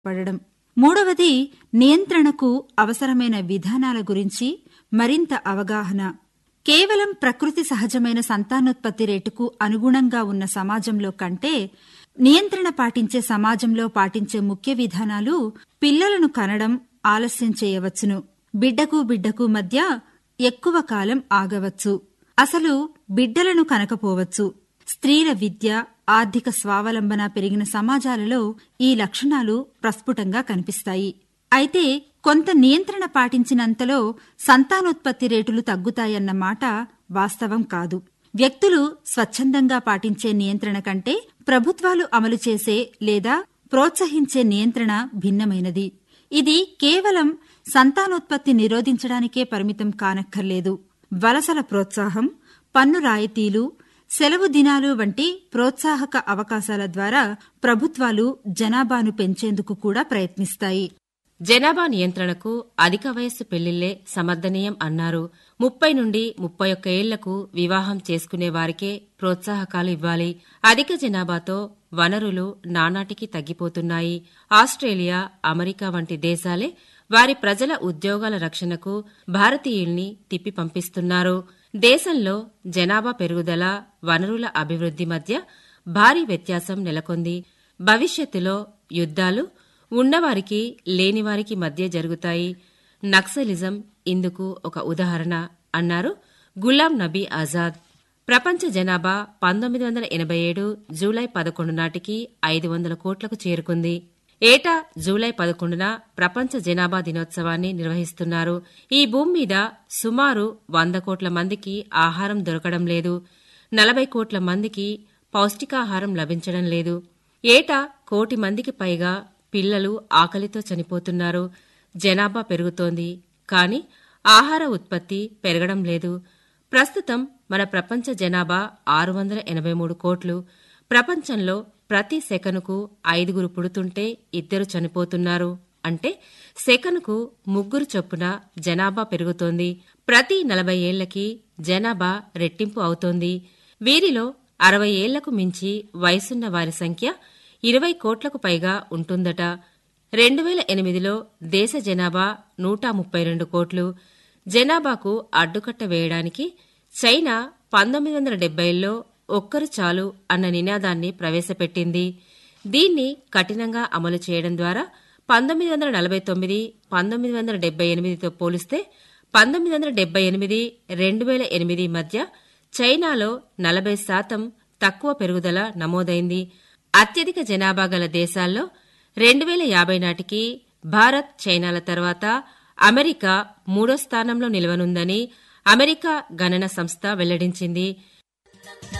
పడడం మూడవది నియంత్రణకు అవసరమైన విధానాల గురించి మరింత అవగాహన కేవలం ప్రకృతి సహజమైన సంతానోత్పత్తి రేటుకు అనుగుణంగా ఉన్న సమాజంలో కంటే నియంత్రణ పాటించే సమాజంలో పాటించే ముఖ్య విధానాలు పిల్లలను కనడం ఆలస్యం చేయవచ్చును బిడ్డకు బిడ్డకు మధ్య ఎక్కువ కాలం ఆగవచ్చు అసలు బిడ్డలను కనకపోవచ్చు స్త్రీల విద్య ఆర్థిక స్వావలంబన పెరిగిన సమాజాలలో ఈ లక్షణాలు ప్రస్ఫుటంగా కనిపిస్తాయి అయితే కొంత నియంత్రణ పాటించినంతలో సంతానోత్పత్తి రేటులు తగ్గుతాయన్న మాట వాస్తవం కాదు వ్యక్తులు స్వచ్ఛందంగా పాటించే నియంత్రణ కంటే ప్రభుత్వాలు అమలు చేసే లేదా ప్రోత్సహించే నియంత్రణ భిన్నమైనది ఇది కేవలం సంతానోత్పత్తి నిరోధించడానికే పరిమితం కానక్కర్లేదు వలసల ప్రోత్సాహం పన్ను రాయితీలు సెలవు దినాలు వంటి ప్రోత్సాహక అవకాశాల ద్వారా ప్రభుత్వాలు జనాభాను పెంచేందుకు కూడా ప్రయత్నిస్తాయి జనాభా నియంత్రణకు అధిక వయస్సు పెళ్లిళ్లే సమర్థనీయం అన్నారు ముప్పై నుండి ముప్పై ఒక్క ఏళ్లకు వివాహం చేసుకునే వారికే ప్రోత్సాహకాలు ఇవ్వాలి అధిక జనాభాతో వనరులు నానాటికి తగ్గిపోతున్నాయి ఆస్ట్రేలియా అమెరికా వంటి దేశాలే వారి ప్రజల ఉద్యోగాల రక్షణకు భారతీయుల్ని తిప్పి పంపిస్తున్నారు దేశంలో జనాభా పెరుగుదల వనరుల అభివృద్ది మధ్య భారీ వ్యత్యాసం నెలకొంది భవిష్యత్తులో యుద్ధాలు ఉన్నవారికి లేనివారికి మధ్య జరుగుతాయి నక్సలిజం ఇందుకు ఒక ఉదాహరణ అన్నారు గులాం నబీ ఆజాద్ ప్రపంచ జనాభా పంతొమ్మిది వందల ఎనభై ఏడు జూలై పదకొండు నాటికి ఐదు వందల కోట్లకు చేరుకుంది ఏటా జూలై పదకొండున ప్రపంచ జనాభా దినోత్సవాన్ని నిర్వహిస్తున్నారు ఈ భూమి మీద సుమారు వంద కోట్ల మందికి ఆహారం దొరకడం లేదు నలభై కోట్ల మందికి పౌష్టికాహారం లభించడం లేదు ఏటా కోటి మందికి పైగా పిల్లలు ఆకలితో చనిపోతున్నారు జనాభా పెరుగుతోంది కాని ఆహార ఉత్పత్తి పెరగడం లేదు ప్రస్తుతం మన ప్రపంచ జనాభా ఆరు వందల ఎనభై మూడు కోట్లు ప్రపంచంలో ప్రతి సెకనుకు ఐదుగురు పుడుతుంటే ఇద్దరు చనిపోతున్నారు అంటే సెకనుకు ముగ్గురు చొప్పున జనాభా పెరుగుతోంది ప్రతి నలభై ఏళ్లకి జనాభా రెట్టింపు అవుతోంది వీరిలో అరవై ఏళ్లకు మించి వయసున్న వారి సంఖ్య ఇరవై కోట్లకు పైగా ఉంటుందట రెండు వేల ఎనిమిదిలో దేశ జనాభా నూట ముప్పై రెండు కోట్లు జనాభాకు అడ్డుకట్ట వేయడానికి చైనా పంతొమ్మిది వందల డెబ్బైలో ఒక్కరు చాలు అన్న నినాదాన్ని ప్రవేశపెట్టింది దీన్ని కఠినంగా అమలు చేయడం ద్వారా పంతొమ్మిది వందల నలభై తొమ్మిది పంతొమ్మిది వందల డెబ్బై ఎనిమిదితో పోలిస్తే పంతొమ్మిది వందల డెబ్బై ఎనిమిది రెండు వేల ఎనిమిది మధ్య చైనాలో నలభై శాతం తక్కువ పెరుగుదల నమోదైంది అత్యధిక జనాభా గల దేశాల్లో రెండు వేల యాభై నాటికి భారత్ చైనాల తర్వాత అమెరికా మూడో స్థానంలో నిలవనుందని అమెరికా గణన సంస్థ వెల్లడించింది